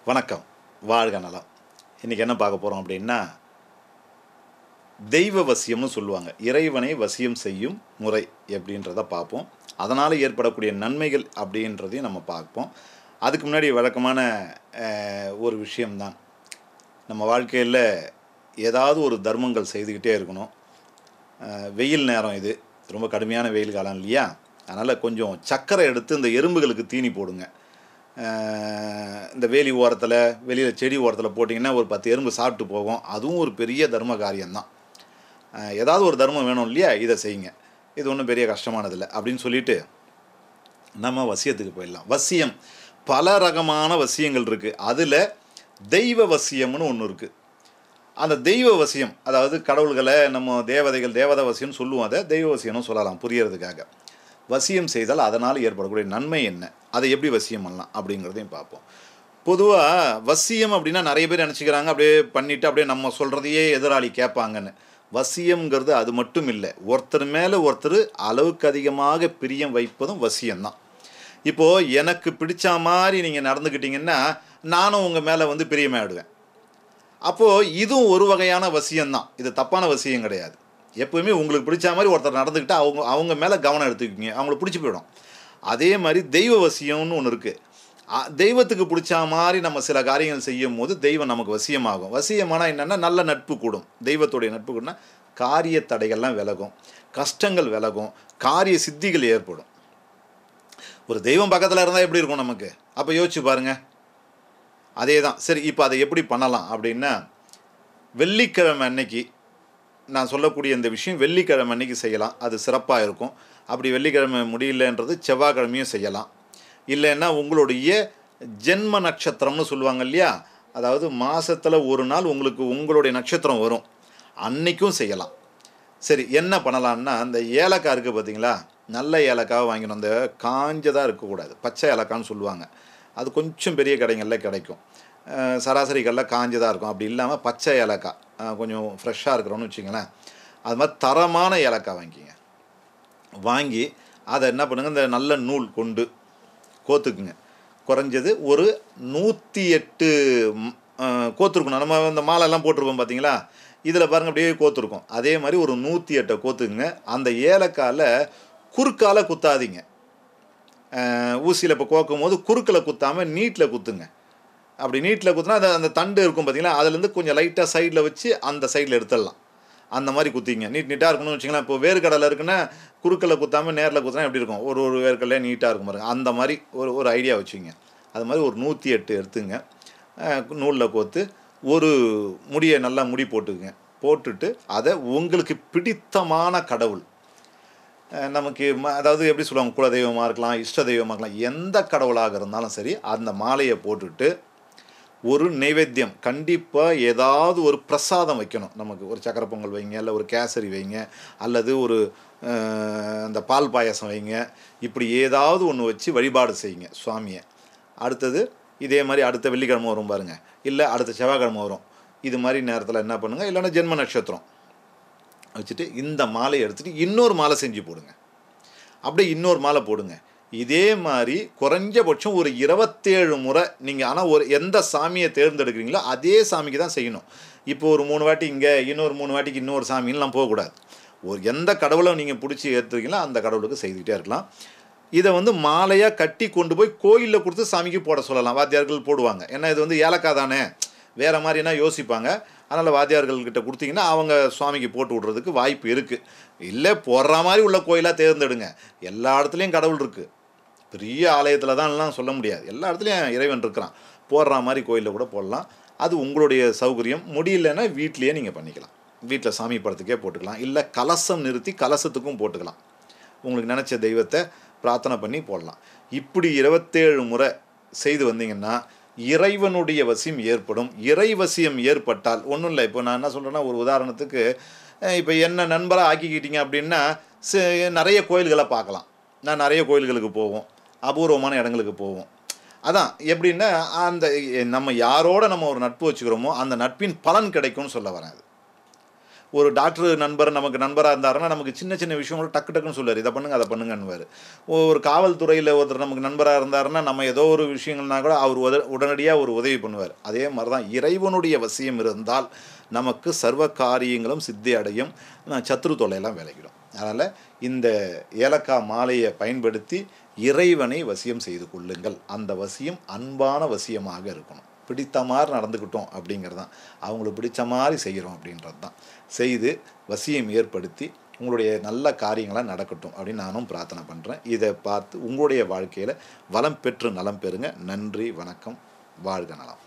வணக்கம் வாழ்க நலம் இன்றைக்கி என்ன பார்க்க போகிறோம் அப்படின்னா தெய்வ வசியம்னு சொல்லுவாங்க இறைவனை வசியம் செய்யும் முறை எப்படின்றத பார்ப்போம் அதனால் ஏற்படக்கூடிய நன்மைகள் அப்படின்றதையும் நம்ம பார்ப்போம் அதுக்கு முன்னாடி வழக்கமான அஹ், ஒரு விஷயம்தான் நம்ம வாழ்க்கையில் ஏதாவது ஒரு தர்மங்கள் செய்துக்கிட்டே இருக்கணும் அஹ், வெயில் நேரம் இது ரொம்ப கடுமையான வெயில் காலம் இல்லையா அதனால் கொஞ்சம் சர்க்கரை எடுத்து இந்த எறும்புகளுக்கு தீனி போடுங்க அஹ், இந்த வேலி ஓரத்தில் வெளியில் செடி ஓரத்தில் போட்டிங்கன்னா ஒரு பத்து எறும்பு சாப்பிட்டு போகும் அதுவும் ஒரு பெரிய தர்ம காரியம்தான் அஹ், ஏதாவது ஒரு தர்மம் வேணும் இல்லையா இதை செய்யுங்க இது ஒன்றும் பெரிய கஷ்டமானதில்லை அப்படின்னு சொல்லிட்டு நம்ம வசியத்துக்கு போயிடலாம் வசியம் பல ரகமான வசியங்கள் இருக்குது அதில் தெய்வ வசியம்னு ஒன்று இருக்குது அந்த தெய்வ வசியம் அதாவது கடவுள்களை நம்ம தேவதைகள் தேவத வசியம்னு சொல்லுவோம் அதை தெய்வ வசியம்னு சொல்லலாம் புரியறதுக்காக வசியம் செய்தால் அதனால் ஏற்படக்கூடிய நன்மை என்ன அதை எப்படி வசியம் பண்ணலாம் அப்படிங்கிறதையும் பார்ப்போம் பொதுவாக வசியம் அப்படின்னா நிறைய பேர் நினச்சிக்கிறாங்க அப்படியே பண்ணிவிட்டு அப்படியே நம்ம சொல்கிறதையே எதிராளி கேட்பாங்கன்னு வசியம்ங்கிறது அது மட்டும் இல்லை ஒருத்தர் மேலே ஒருத்தர் அளவுக்கு அதிகமாக பிரியம் வைப்பதும் வசியம்தான் இப்போது எனக்கு பிடிச்ச மாதிரி நீங்கள் நடந்துக்கிட்டீங்கன்னா நானும் உங்கள் மேலே வந்து பிரியமாயிடுவேன் அப்போது இதுவும் ஒரு வகையான வசியம்தான் இது தப்பான வசியம் கிடையாது எப்பவுமே உங்களுக்கு பிடிச்ச மாதிரி ஒருத்தர் நடந்துக்கிட்டால் அவங்க அவங்க மேலே கவனம் எடுத்துக்கிங்க அவங்கள பிடிச்சி போயிடும் அதே மாதிரி தெய்வ வசியம்னு ஒன்று இருக்குது தெய்வத்துக்கு பிடிச்ச மாதிரி நம்ம சில காரியங்கள் செய்யும் போது தெய்வம் நமக்கு வசியமாகும் வசியமானால் என்னென்னா நல்ல நட்பு கூடும் தெய்வத்துடைய நட்பு கூடனா காரிய தடைகள்லாம் விலகும் கஷ்டங்கள் விலகும் காரிய சித்திகள் ஏற்படும் ஒரு தெய்வம் பக்கத்தில் இருந்தால் எப்படி இருக்கும் நமக்கு அப்போ யோசிச்சு பாருங்கள் அதே தான் சரி இப்போ அதை எப்படி பண்ணலாம் அப்படின்னா வெள்ளிக்கிழமை அன்னைக்கு நான் சொல்லக்கூடிய இந்த விஷயம் வெள்ளிக்கிழமை அன்னைக்கு செய்யலாம் அது சிறப்பாக இருக்கும் அப்படி வெள்ளிக்கிழமை முடியலன்றது செவ்வாய்க்கிழமையும் செய்யலாம் இல்லைன்னா உங்களுடைய ஜென்ம நட்சத்திரம்னு சொல்லுவாங்க இல்லையா அதாவது மாதத்தில் ஒரு நாள் உங்களுக்கு உங்களுடைய நட்சத்திரம் வரும் அன்னைக்கும் செய்யலாம் சரி என்ன பண்ணலான்னா அந்த ஏலக்காய் இருக்குது பார்த்தீங்களா நல்ல ஏலக்காவை வாங்கிக்கணும் அந்த காஞ்சதாக இருக்கக்கூடாது பச்சை ஏலக்கான்னு சொல்லுவாங்க அது கொஞ்சம் பெரிய கடைகளில் கிடைக்கும் அஹ் சராசரி கடையில் காஞ்சதாக இருக்கும் அப்படி இல்லாமல் பச்சை ஏலக்காய் அஹ் கொஞ்சம் ஃப்ரெஷ்ஷாக இருக்கிறோன்னு வச்சுங்களேன் அது மாதிரி தரமான ஏலக்காய் வாங்கிக்கிங்க வாங்கி அதை என்ன பண்ணுங்கள் இந்த நல்ல நூல் கொண்டு கோத்துக்குங்க குறைஞ்சது ஒரு நூற்றி எட்டு ம், அஹ், கோத்துருக்கணும் நம்ம இந்த மாலைலாம் போட்டிருப்போம் பார்த்தீங்களா இதில் பாருங்கள் அப்படியே கோத்துருக்கோம் அதே மாதிரி ஒரு நூற்றி எட்டை கோத்துக்குங்க அந்த ஏலக்காயில் குறுக்கால குத்தாதீங்க ஊசியில் இப்போ கோக்கும் போது குறுக்கில் குத்தாமல் நீட்டில் குத்துங்க அப்படி நீட்டில் குத்துனா அந்த அந்த தண்டு இருக்கும் பார்த்தீங்களா அதுலேருந்து கொஞ்சம் லைட்டாக சைடில் வச்சு அந்த சைடில் எடுத்துடலாம் அந்த மாதிரி குத்திங்க நீட் நீட்டாக இருக்கணும்னு வச்சுங்களேன் இப்போ வேர்க்கடலை இருக்குன்னா குறுக்கில் குத்தாமல் நேரில் குத்தினா எப்படி இருக்கும் ஒரு ஒரு வேர்க்கடலையே நீட்டாக இருக்கும் பாருங்க அந்த மாதிரி ஒரு ஒரு ஐடியா வச்சுங்க அது மாதிரி ஒரு நூற்றி எட்டு எடுத்துங்க நூலில் கோத்து ஒரு முடியை நல்லா முடி போட்டுக்குங்க போட்டுட்டு அதை உங்களுக்கு பிடித்தமான கடவுள் அஹ் நமக்கு ம அதாவது எப்படி சொல்லுவாங்க குலதெய்வமாக இருக்கலாம் இஷ்ட தெய்வமாக இருக்கலாம் எந்த கடவுளாக இருந்தாலும் சரி அந்த மாலையை போட்டுட்டு ஒரு நைவேத்தியம் கண்டிப்பாக ஏதாவது ஒரு பிரசாதம் வைக்கணும் நமக்கு ஒரு சக்கரை பொங்கல் வைங்க இல்லை ஒரு கேசரி வைங்க அல்லது ஒரு அஹ், அந்த பால் பாயாசம் வைங்க இப்படி ஏதாவது ஒன்று வச்சு வழிபாடு செய்யுங்க சுவாமியை அடுத்தது இதே மாதிரி அடுத்த வெள்ளிக்கிழமை வரும் பாருங்கள் இல்லை அடுத்த செவ்வாய்க்கிழமை வரும் இது மாதிரி நேரத்தில் என்ன பண்ணுங்கள் இல்லைன்னா ஜென்ம நட்சத்திரம் வச்சுட்டு இந்த மாலையை எடுத்துகிட்டு இன்னொரு மாலை செஞ்சு போடுங்க அப்படியே இன்னொரு மாலை போடுங்க இதே மாதிரி குறைஞ்சபட்சம் ஒரு இருபத்தேழு முறை நீங்கள் ஆனால் ஒரு எந்த சாமியை தேர்ந்தெடுக்கிறீங்களோ அதே சாமிக்கு தான் செய்யணும் இப்போ ஒரு மூணு வாட்டி இங்கே இன்னொரு மூணு வாட்டிக்கு இன்னொரு சாமின்லாம் போகக்கூடாது ஒரு எந்த கடவுளை நீங்கள் பிடிச்சி ஏற்றுறீங்களோ அந்த கடவுளுக்கு செய்துக்கிட்டே இருக்கலாம் இதை வந்து மாலையாக கட்டி கொண்டு போய் கோயிலில் கொடுத்து சாமிக்கு போட சொல்லலாம் வாத்தியார்கள் போடுவாங்க ஏன்னா இது வந்து ஏலக்காய் தானே வேறு மாதிரினா யோசிப்பாங்க அதனால் வாத்தியார்கள்கிட்ட கொடுத்தீங்கன்னா அவங்க சுவாமிக்கு போட்டு விட்றதுக்கு வாய்ப்பு இருக்குது இல்லை போடுற மாதிரி உள்ள கோயிலாக தேர்ந்தெடுங்க எல்லா இடத்துலையும் கடவுள் இருக்குது பெரிய ஆலயத்தில் தான் எல்லாம் சொல்ல முடியாது எல்லா இடத்துலையும் இறைவன் இருக்கிறான் போடுற மாதிரி கோயிலில் கூட போடலாம் அது உங்களுடைய சௌகரியம் முடியலன்னா வீட்லேயே நீங்கள் பண்ணிக்கலாம் வீட்டில் சாமி படத்துக்கே போட்டுக்கலாம் இல்லை கலசம் நிறுத்தி கலசத்துக்கும் போட்டுக்கலாம் உங்களுக்கு நினச்ச தெய்வத்தை பிரார்த்தனை பண்ணி போடலாம் இப்படி இருபத்தேழு முறை செய்து வந்தீங்கன்னா இறைவனுடைய வசியம் ஏற்படும் இறை வசியம் ஏற்பட்டால் ஒன்றும் இல்லை இப்போ நான் என்ன சொல்கிறேன்னா ஒரு உதாரணத்துக்கு அஹ் இப்போ என்ன நண்பராக ஆக்கிக்கிட்டீங்க அப்படின்னா ச- நிறைய கோயில்களை பார்க்கலாம் நான் நிறைய கோயில்களுக்கு போவோம் அபூர்வமான இடங்களுக்கு போவோம் அதான் எப்படின்னா அந்த நம்ம யாரோட நம்ம ஒரு நட்பு வச்சுக்கிறோமோ அந்த நட்பின் பலன் கிடைக்கும்னு சொல்ல வரேன் அது ஒரு டாக்டர் நண்பர் நமக்கு நண்பராக இருந்தாருன்னா நமக்கு சின்ன சின்ன விஷயங்களும் டக்கு டக்குன்னு சொல்லுவார் இதை பண்ணுங்க அதை பண்ணுங்கன்னுவார் ஒரு காவல்துறையில் ஒருத்தர் நமக்கு நண்பராக இருந்தாருன்னா நம்ம ஏதோ ஒரு விஷயங்கள்னா கூட அவர் உத உடனடியாக ஒரு உதவி பண்ணுவார் அதே மாதிரி தான் இறைவனுடைய வசியம் இருந்தால் நமக்கு சர்வ காரியங்களும் சித்தி அடையும் நான் சத்ரு தொல்லையெல்லாம் விலகிடும் அதனால் இந்த ஏலக்காய் மாலையை பயன்படுத்தி இறைவனை வசியம் செய்து கொள்ளுங்கள் அந்த வசியம் அன்பான வசியமாக இருக்கணும் பிடித்த மாதிரி நடந்துக்கிட்டோம் அப்படிங்கிறது தான் அவங்களுக்கு பிடிச்ச மாதிரி செய்கிறோம் அப்படின்றது தான் செய்து வசியம் ஏற்படுத்தி உங்களுடைய நல்ல காரியங்களாக நடக்கட்டும் அப்படின்னு நானும் பிரார்த்தனை பண்ணுறேன் இதை பார்த்து உங்களுடைய வாழ்க்கையில் வளம் பெற்று நலம் பெறுங்க நன்றி வணக்கம் வாழ்க நலம்